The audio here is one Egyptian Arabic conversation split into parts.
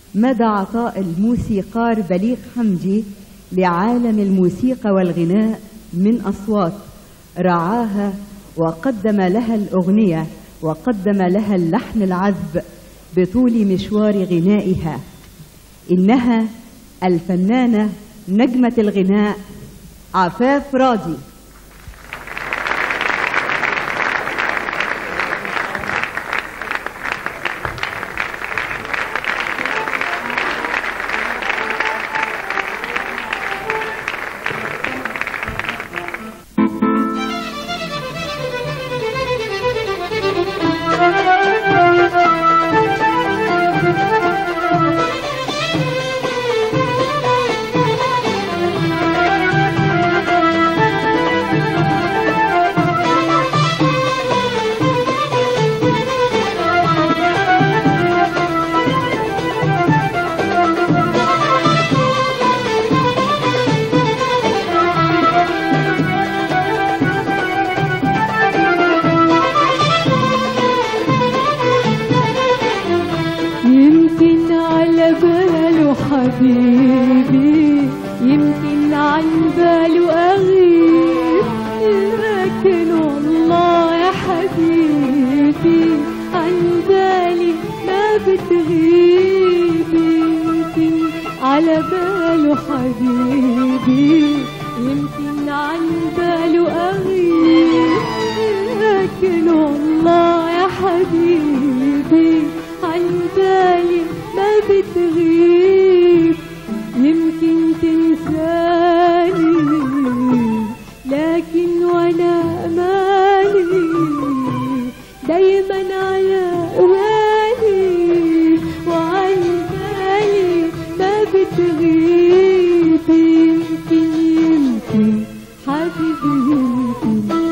مدى عطاء الموسيقار بليغ حمدي لعالم الموسيقى والغناء من أصوات رعاها وقدم لها الأغنية وقدم لها اللحن العذب بطول مشوار غنائها إنها الفنانة نجمة الغناء عفاف راضي يمكن على باله حبيبي يمكن عن باله أغيب لكن والله يا حبيبي عن بالي ما بتغيب يمكن على باله حبيبي يمكن عن باله أغيب لكن والله يا حبيبي عن بالي ما بتغيب يمكن تنساني لكن وانا اماني دايما على بالي وعن بالي ما بتغيب يمكن يمكن حبيبي يمكن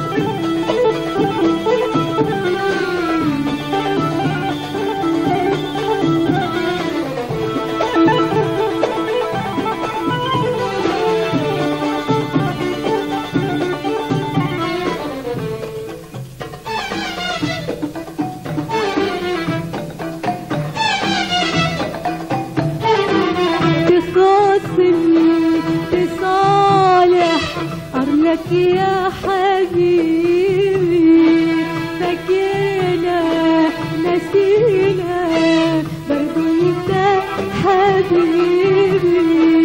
تخاصمني تصالح أرلك يا حبيبي فاكرنا نسينا برضو انت حبيبي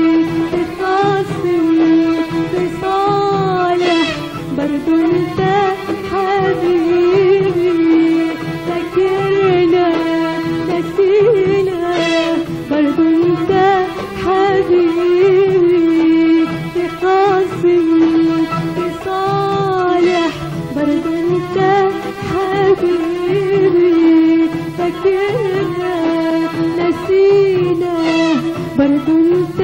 تخاصمني تصالح برضو انت حبيبي فاكرنا نسينا برضو انت حبيبي تخاصمني تصالح برضو انت حبيبي فاكرنا نسينا برضو انت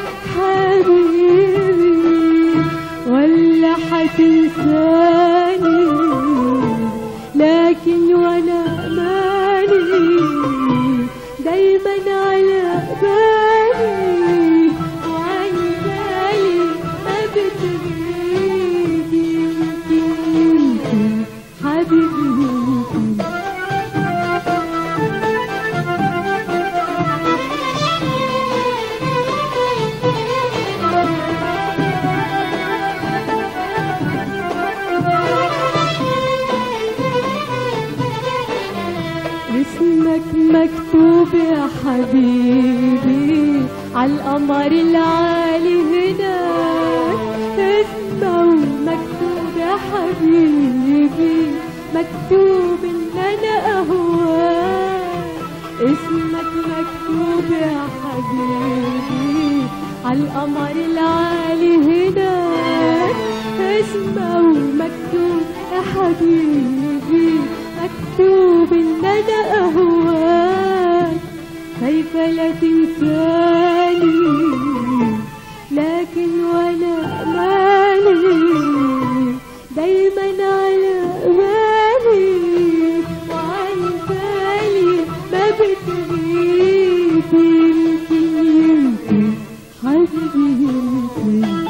حبيبي ولا حتنساني لكن وانا مالي دايما على بالي وعن بالي ما بتغيب يمكن يمكن حبيبي يمكن اسمك مكتوب يا حبيبي عالقمر العالي هناك اسمه مكتوب يا حبيبي مكتوب ان انا اهواك اسمك مكتوب يا حبيبي عالقمر العالي هناك اسمه مكتوب يا حبيبي مكتوب ان انا اهواك خايفة لا تنساني لكن وانا مالي دايما على بالي وعن بالي ما بتغيب يمكن يمكن حبيبي يمكن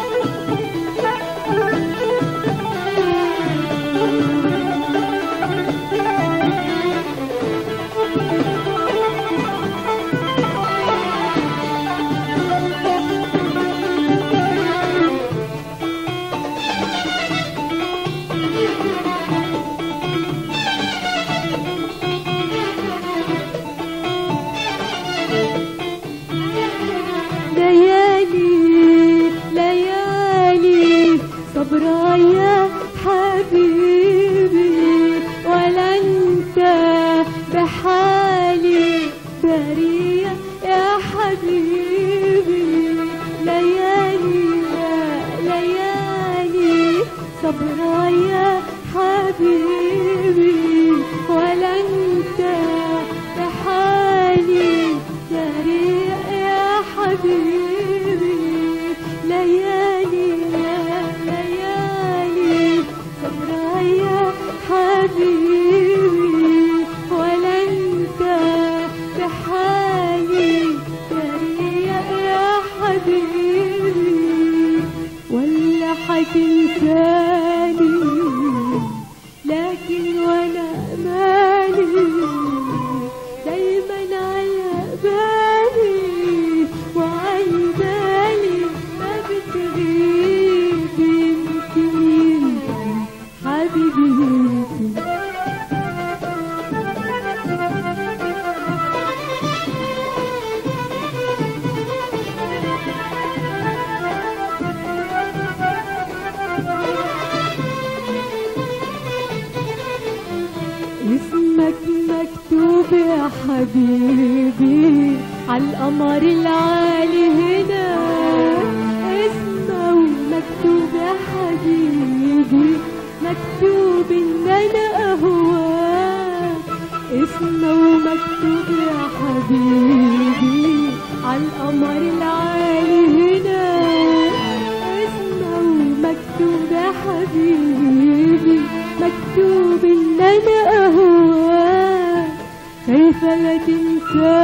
دارية يا حبيبي ليالي يا ليالي صبرا يا حبيبي ولا انت بحالي دارية يا حبيبي ليالي يا ليالي صبرا يا حبيبي ولا انت بحالي دارية يا حبيبي ولا حتنساني لكن وانا مالي دايما على بالي وعن بالي ما بتغيب يمكن يمكن حبيبي يمكن اسمك مكتوب يا حبيبي على القمر العالي هنا اسمه مكتوب يا حبيبي مكتوب ان انا اهواك اسمه مكتوب يا حبيبي على القمر العالي هنا اسمه مكتوب يا حبيبي مكتوب ان انا اهواك كيف لا تنسى